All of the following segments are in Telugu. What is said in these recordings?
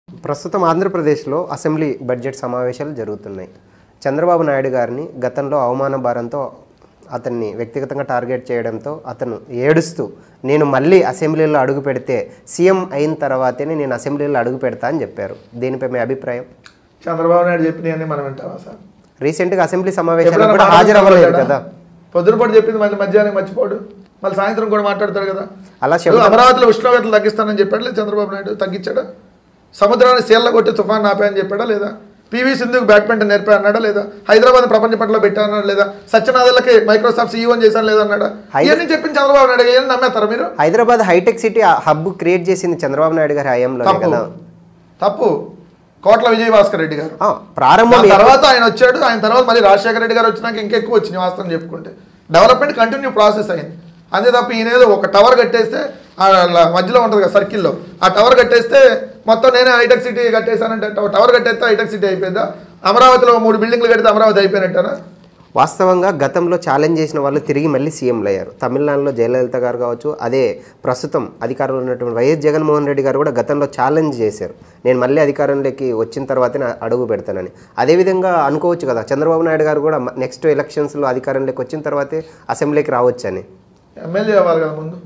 ప్రస్తుతం ఆంధ్రప్రదేశ్లో అసెంబ్లీ బడ్జెట్ సమావేశాలు జరుగుతున్నాయి చంద్రబాబు నాయుడు గారిని గతంలో అవమాన భారంతో అతన్ని వ్యక్తిగతంగా టార్గెట్ చేయడంతో అతను ఏడుస్తూ నేను మళ్ళీ అసెంబ్లీలో అడుగు పెడితే సీఎం అయిన తర్వాతనే నేను అసెంబ్లీలో అడుగు పెడతా అని చెప్పారు దీనిపై మీ అభిప్రాయం చంద్రబాబు నాయుడు చెప్పినవన్నీ మనం వింటావా సార్ రీసెంట్గా అసెంబ్లీ సమావేశాలకు ఎప్పుడైనా కూడా హాజరవ్వలేదు మాట్లాడతాడా? కదా పొద్దున పూట చెప్పింది మళ్ళీ మధ్యాహ్నం మర్చిపోడు మళ్ళీ సాయంత్రం కూడా మాట్లాడతాడు కదా అలా ఏదో శబ్దం అమరావతిలో ఉష్ణోగ్రతలు తగ్గిస్తానని చెప్పాడు లేదా చంద్రబాబు నాయుడు తగ్గించాడా సముద్రాన్ని సీల్ల కొట్టి తుఫాన్ ఆపాయని చెప్పాడా లేదా పివి సింధుకు బ్యాడ్మింటన్ నేర్పా అన్నాడా లేదా హైదరాబాద్ ప్రపంచ పట్ల పెట్టానన్నాడు లేదా సత్యనాథలకి మైక్రోసాఫ్ట్ సీఈఓ చేశాను లేదా అన్నాడా ఇవన్నీ చెప్పింది చంద్రబాబు నాయుడు ఏం నమ్మేస్తారా మీరు Hyderabad hitech city hub create చేసింది చంద్రబాబు నాయుడు గారి హయాంలో తప్పు కదా తప్పు కోట్ల విజయభాస్కర్ రెడ్డి గారు ఆ, ప్రారంభం దాని తర్వాత ఆయన వచ్చాడు ఆయన తర్వాత మళ్ళీ రాజశేఖర రెడ్డి గారు వచ్చినాక ఇంకెక్కువ వచ్చింది వాస్తవం చెప్పుకుంటే డెవలప్మెంట్ కంటిన్యూ ప్రాసెస్ అయింది అంతే తప్ప ఈయన ఏదో ఒక టవర్ కట్టేస్తే ఆ ల- మధ్యలో ఉంటుంది కదా సర్కిల్లో ఆ టవర్ కట్టేస్తే మొత్తం నేనే హైటెక్ సిటీ కట్టేశానంటే టవ- టవర్ కట్టేస్తే హైటెక్ సిటీ అయిపోయిందా అమరావతిలో మూడు బిల్డింగ్లు కడితే అమరావతి అయిపోయినట్టేనా వాస్తవంగా గతంలో ఛాలెంజ్ చేసిన వాళ్ళు తిరిగి మళ్ళీ సీఎంలు అయ్యారు తమిళనాడులో జయలలిత గారు కావచ్చు అదే ప్రస్తుతం అధికారంలో ఉన్నటువంటి వైఎస్ జగన్మోహన్ రెడ్డి గారు కూడా గతంలో ఛాలెంజ్ చేశారు నేను మళ్ళీ అధికారంలోకి వచ్చిన తర్వాతే నా అడుగు పెడతానని అదేవిధంగా అనుకోవచ్చు కదా చంద్రబాబు నాయుడు గారు కూడా నెక్స్ట్ ఎలక్షన్స్లో అధికారంలోకి వచ్చిన తర్వాతే అసెంబ్లీకి రావచ్చని ఎమ్మెల్యే అవ్వాలి కదా ముందు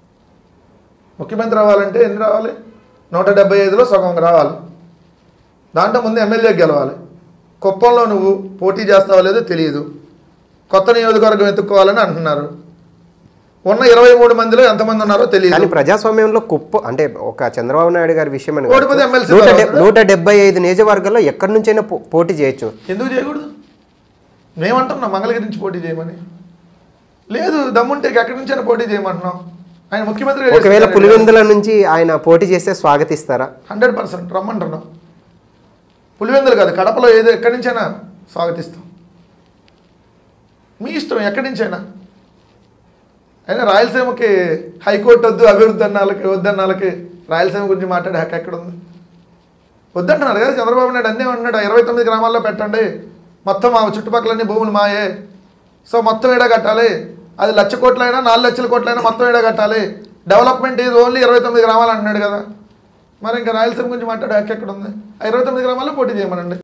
ముఖ్యమంత్రి అవ్వాలంటే ఎన్ని రావాలి నూట డెబ్బై ఐదులో సగం రావాలి దాంట్లో ముందు ఎమ్మెల్యే గెలవాలి కుప్పంలో నువ్వు పోటీ చేస్తావో లేదో తెలియదు కొత్త నియోజకవర్గం ఎత్తుక్కోవాలని అంటున్నారు ఉన్న ఇరవై మూడు మందిలో ఎంతమంది ఉన్నారో కానీ తెలియదు ప్రజాస్వామ్యంలో కుప్ప అంటే ఒక చంద్రబాబు నాయుడు గారి విషయం అని కాదు. ఓడిపోతే ఎమ్మెల్సీ నూట తర్వాత? డెబ్- నూట డెబ్బై ఐదు నియోజకవర్గాల్లో ఎక్కడి నుంచైనా పో- పోటీ చేయొచ్చు ఎందుకు చేయకూడదు మేమంటున్నాం మంగళగిరి నుంచి పోటీ చేయమని లేదు దమ్ముంటే ఎక్కడి నుంచైనా పోటీ చేయమంటున్నాం ఆయన ముఖ్యమంత్రి ఒకవేళ పులివెందుల నుంచి ఆయన పోటీ చేస్తే స్వాగతిస్తారా హండ్రెడ్ పర్సెంట్ రమ్మంటున్నాం పులివెందులు కాదు కడపలో ఏదో ఎక్కడి నుంచైనా స్వాగతిస్తాం మీ ఇష్టం ఎక్కడి నుంచైనా అయినా రాయలసీమకి హైకోర్టు వద్దు అభివృద్ధి అన్నాళ్ళకి వద్దన్నాళ్ళకి రాయలసీమ గురించి మాట్లాడే హక్కు ఎక్కడ ఉంది వద్దంటున్నారు కదా చంద్రబాబు నాయుడు అన్నీ అన్నాడు ఇరవై తొమ్మిది గ్రామాల్లో పెట్టండి మొత్తం మా చుట్టుపక్కలన్నీ భూములు మాయే సో మొత్తం ఏడా కట్టాలి అది లక్ష కోట్లైనా నాలుగు లక్షల కోట్లైనా మొత్తం ఏడా కట్టాలి డెవలప్మెంట్ ఇది ఓన్లీ ఇరవై తొమ్మిది గ్రామాలు అంటున్నాడు కదా మరి ఇంకా రాయలసీమ గురించి మాట్లాడే హక్కు ఎక్కడ ఉంది ఆ ఇరవై తొమ్మిది గ్రామాల్లో పోటీ చేయమనండి